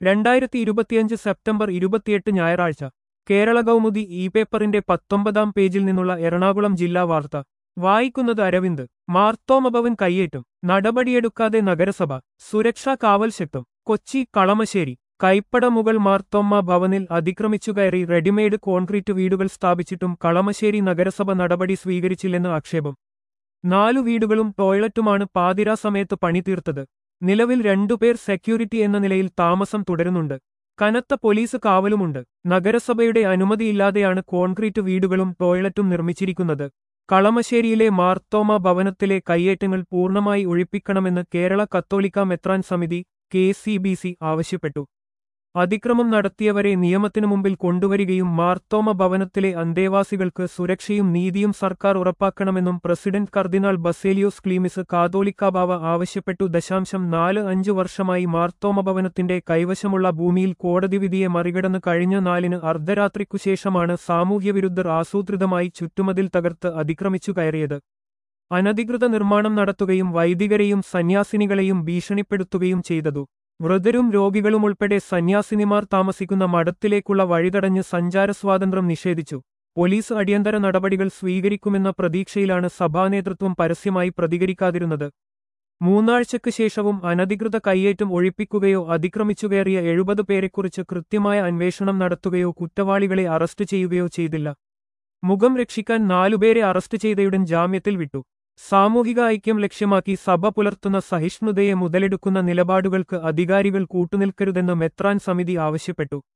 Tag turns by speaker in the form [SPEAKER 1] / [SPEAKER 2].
[SPEAKER 1] രണ്ടായിരത്തി ഇരുപത്തിയഞ്ച് സെപ്റ്റംബർ ഇരുപത്തിയെട്ട് ഞായറാഴ്ച കേരള കൗമുദി ഇ പേപ്പറിന്റെ പത്തൊമ്പതാം പേജിൽ നിന്നുള്ള എറണാകുളം ജില്ലാ വാർത്ത വായിക്കുന്നത് അരവിന്ദ് മാർത്തോമഭവൻ കയ്യേറ്റം നടപടിയെടുക്കാതെ നഗരസഭ സുരക്ഷാ കാവൽ ശക്തം കൊച്ചി കളമശ്ശേരി കൈപ്പട മുകൾ മാർത്തോമ്മ ഭവനിൽ അതിക്രമിച്ചുകയറി റെഡിമെയ്ഡ് കോൺക്രീറ്റ് വീടുകൾ സ്ഥാപിച്ചിട്ടും കളമശ്ശേരി നഗരസഭ നടപടി സ്വീകരിച്ചില്ലെന്ന് ആക്ഷേപം നാലു വീടുകളും ടോയ്ലറ്റുമാണ് പാതിരാ സമയത്ത് പണി തീർത്തത് നിലവിൽ രണ്ടുപേർ സെക്യൂരിറ്റി എന്ന നിലയിൽ താമസം തുടരുന്നുണ്ട് കനത്ത പോലീസ് കാവലുമുണ്ട് നഗരസഭയുടെ അനുമതിയില്ലാതെയാണ് കോൺക്രീറ്റ് വീടുകളും ടോയ്ലറ്റും നിർമ്മിച്ചിരിക്കുന്നത് കളമശ്ശേരിയിലെ മാർത്തോമ ഭവനത്തിലെ കയ്യേറ്റങ്ങൾ പൂർണ്ണമായി ഒഴിപ്പിക്കണമെന്ന് കേരള കത്തോലിക്ക മെത്രാൻ സമിതി കെ ആവശ്യപ്പെട്ടു അതിക്രമം നടത്തിയവരെ നിയമത്തിനു മുമ്പിൽ കൊണ്ടുവരികയും മാർത്തോമ ഭവനത്തിലെ അന്തേവാസികൾക്ക് സുരക്ഷയും നീതിയും സർക്കാർ ഉറപ്പാക്കണമെന്നും പ്രസിഡന്റ് കർദിനാൾ ബസേലിയോസ് ക്ലീമിസ് കാതോലിക്ക ബാവ ആവശ്യപ്പെട്ടു ദശാംശം നാല് അഞ്ചു വർഷമായി മാർത്തോമ ഭവനത്തിന്റെ കൈവശമുള്ള ഭൂമിയിൽ കോടതി വിധിയെ മറികടന്ന് കഴിഞ്ഞ നാലിന് അർദ്ധരാത്രിക്കുശേഷമാണ് സാമൂഹ്യവിരുദ്ധർ ആസൂത്രിതമായി ചുറ്റുമതിൽ തകർത്ത് അതിക്രമിച്ചു കയറിയത് അനധികൃത നിർമ്മാണം നടത്തുകയും വൈദികരെയും സന്യാസിനികളെയും ഭീഷണിപ്പെടുത്തുകയും ചെയ്തതു വൃതരും രോഗികളും ഉൾപ്പെടെ സന്യാസിനിമാർ താമസിക്കുന്ന മഠത്തിലേക്കുള്ള വഴിതടഞ്ഞ് സഞ്ചാരസ്വാതന്ത്ര്യം നിഷേധിച്ചു പോലീസ് അടിയന്തര നടപടികൾ സ്വീകരിക്കുമെന്ന പ്രതീക്ഷയിലാണ് സഭാനേതൃത്വം പരസ്യമായി പ്രതികരിക്കാതിരുന്നത് മൂന്നാഴ്ചയ്ക്ക് ശേഷവും അനധികൃത കയ്യേറ്റം ഒഴിപ്പിക്കുകയോ അതിക്രമിച്ചുകയറിയ എഴുപത് പേരെക്കുറിച്ച് കൃത്യമായ അന്വേഷണം നടത്തുകയോ കുറ്റവാളികളെ അറസ്റ്റ് ചെയ്യുകയോ ചെയ്തില്ല മുഖം രക്ഷിക്കാൻ നാലുപേരെ അറസ്റ്റ് ചെയ്തയുടൻ ജാമ്യത്തിൽ വിട്ടു സാമൂഹിക ഐക്യം ലക്ഷ്യമാക്കി സഭ പുലർത്തുന്ന സഹിഷ്ണുതയെ മുതലെടുക്കുന്ന നിലപാടുകൾക്ക് അധികാരികൾ കൂട്ടുനിൽക്കരുതെന്ന് മെത്രാൻ സമിതി ആവശ്യപ്പെട്ടു